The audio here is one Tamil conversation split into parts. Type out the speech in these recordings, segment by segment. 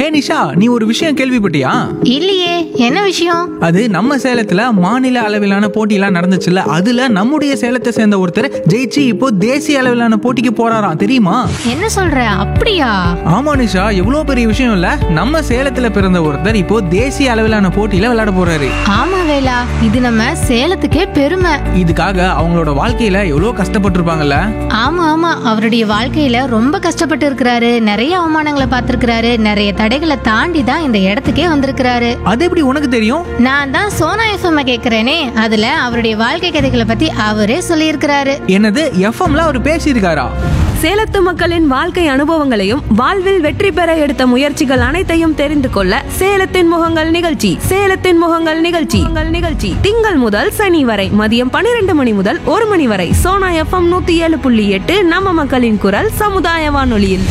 ஹே நிஷா நீ ஒரு விஷயம் கேள்விப்பட்டியா இல்லையே என்ன விஷயம் அது நம்ம சேலத்துல மாநில அளவிலான போட்டியெல்லாம் நடந்துச்சுல்ல அதுல நம்முடைய சேலத்தை சேர்ந்த ஒருத்தர் ஜெயிச்சு இப்போ தேசிய அளவிலான போட்டிக்கு போறாராம் தெரியுமா என்ன சொல்ற அப்படியா ஆமா நிஷா எவ்வளவு பெரிய விஷயம் இல்ல நம்ம சேலத்துல பிறந்த ஒருத்தர் இப்போ தேசிய அளவிலான போட்டியில விளையாட போறாரு ஆமா வேலா இது நம்ம சேலத்துக்கே பெருமை இதுக்காக அவங்களோட வாழ்க்கையில எவ்வளவு கஷ்டப்பட்டிருப்பாங்கல்ல ஆமா ஆமா அவருடைய வாழ்க்கையில ரொம்ப கஷ்டப்பட்டு இருக்கிறாரு நிறைய அவமானங்களை பார்த்திருக்கிறாரு நிறைய தடைகளை தாண்டி தான் இந்த இடத்துக்கே வந்திருக்கிறாரு அது எப்படி உனக்கு தெரியும் நான் தான் சோனா எஃப்எம் கேக்குறேனே அதுல அவருடைய வாழ்க்கை கதைகளை பத்தி அவரே சொல்லியிருக்கிறாரு என்னது எஃப்எம்ல அவர் பேசியிருக்காரா சேலத்து மக்களின் வாழ்க்கை அனுபவங்களையும் வாழ்வில் வெற்றி பெற எடுத்த முயற்சிகள் அனைத்தையும் தெரிந்து கொள்ள சேலத்தின் முகங்கள் நிகழ்ச்சி சேலத்தின் முகங்கள் நிகழ்ச்சி உங்கள் நிகழ்ச்சி திங்கள் முதல் சனி வரை மதியம் பன்னிரண்டு மணி முதல் ஒரு மணி வரை சோனா எஃப்எம் நூத்தி ஏழு புள்ளி எட்டு நம்ம மக்களின் குரல் சமுதாய வானொலியில்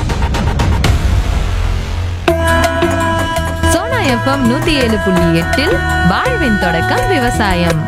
சோனா எஃப்எம் நூத்தி ஏழு புள்ளி எட்டில் வாழ்வின் தொடக்கம் விவசாயம்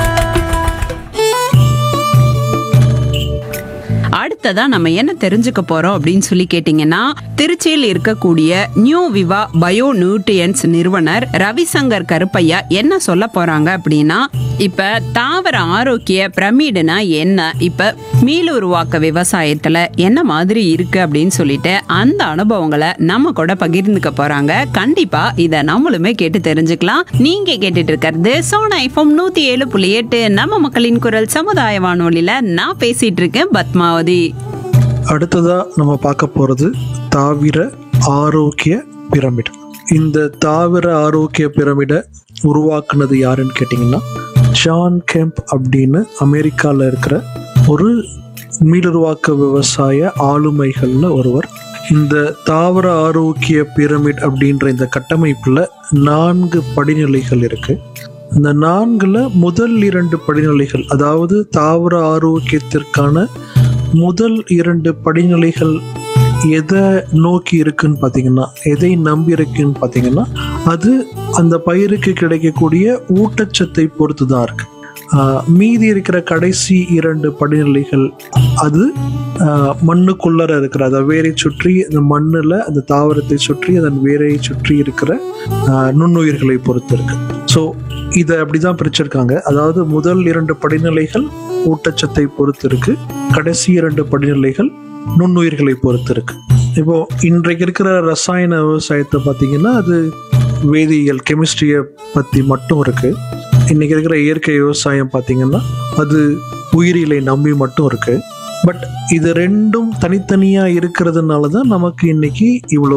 அடுத்ததா நம்ம என்ன தெரிஞ்சுக்க போறோம் அப்படின்னு சொல்லி கேட்டீங்கன்னா திருச்சியில் இருக்கக்கூடிய நியூ விவா பயோ நியூட்ரியன்ஸ் நிறுவனர் ரவிசங்கர் கருப்பையா என்ன சொல்ல போறாங்க அப்படின்னா இப்ப தாவர ஆரோக்கிய பிரமிடுனா என்ன இப்ப மீளுருவாக்க விவசாயத்துல என்ன மாதிரி இருக்கு அப்படின்னு சொல்லிட்டு அந்த அனுபவங்களை நம்ம கூட பகிர்ந்துக்க போறாங்க கண்டிப்பா இத நம்மளுமே கேட்டு தெரிஞ்சுக்கலாம் நீங்க கேட்டுட்டு இருக்கிறது சோனா ஐஃபோம் நூத்தி ஏழு புள்ளி எட்டு நம்ம மக்களின் குரல் சமுதாய வானொலியில நான் பேசிட்டு இருக்கேன் பத்மாவதி அடுத்ததா நம்ம பார்க்க போறது தாவிர ஆரோக்கிய பிரமிட் இந்த தாவிர ஆரோக்கிய பிரமிடை உருவாக்குனது யாருன்னு கேட்டிங்கன்னா ஜான் கெம்ப் அப்படின்னு அமெரிக்காவில் இருக்கிற ஒரு மீளுருவாக்க விவசாய ஆளுமைகள்ல ஒருவர் இந்த தாவர ஆரோக்கிய பிரமிட் அப்படின்ற இந்த கட்டமைப்புல நான்கு படிநிலைகள் இருக்கு இந்த நான்குல முதல் இரண்டு படிநிலைகள் அதாவது தாவர ஆரோக்கியத்திற்கான முதல் இரண்டு படிநிலைகள் எதை நோக்கி இருக்குன்னு பார்த்தீங்கன்னா எதை நம்பி இருக்குன்னு பார்த்தீங்கன்னா அது அந்த பயிருக்கு கிடைக்கக்கூடிய ஊட்டச்சத்தை பொறுத்து தான் இருக்கு ஆஹ் மீதி இருக்கிற கடைசி இரண்டு படிநிலைகள் அது ஆஹ் மண்ணுக்குள்ளர இருக்கிற அதை வேரை சுற்றி அந்த மண்ணில் அந்த தாவரத்தை சுற்றி அதன் வேரை சுற்றி இருக்கிற ஆஹ் நுண்ணுயிர்களை பொறுத்து இருக்கு ஸோ இதை அப்படிதான் பிரிச்சிருக்காங்க அதாவது முதல் இரண்டு படிநிலைகள் ஊட்டச்சத்தை பொறுத்து இருக்கு கடைசி இரண்டு படிநிலைகள் நுண்ணுயிர்களை பொறுத்து இருக்கு இப்போ இன்றைக்கு இருக்கிற ரசாயன விவசாயத்தை பார்த்தீங்கன்னா அது வேதியியல் கெமிஸ்ட்ரியை பற்றி மட்டும் இருக்கு இன்னைக்கு இருக்கிற இயற்கை விவசாயம் பார்த்தீங்கன்னா அது உயிரியலை நம்பி மட்டும் இருக்கு பட் இது ரெண்டும் தனித்தனியாக இருக்கிறதுனால தான் நமக்கு இன்னைக்கு இவ்வளோ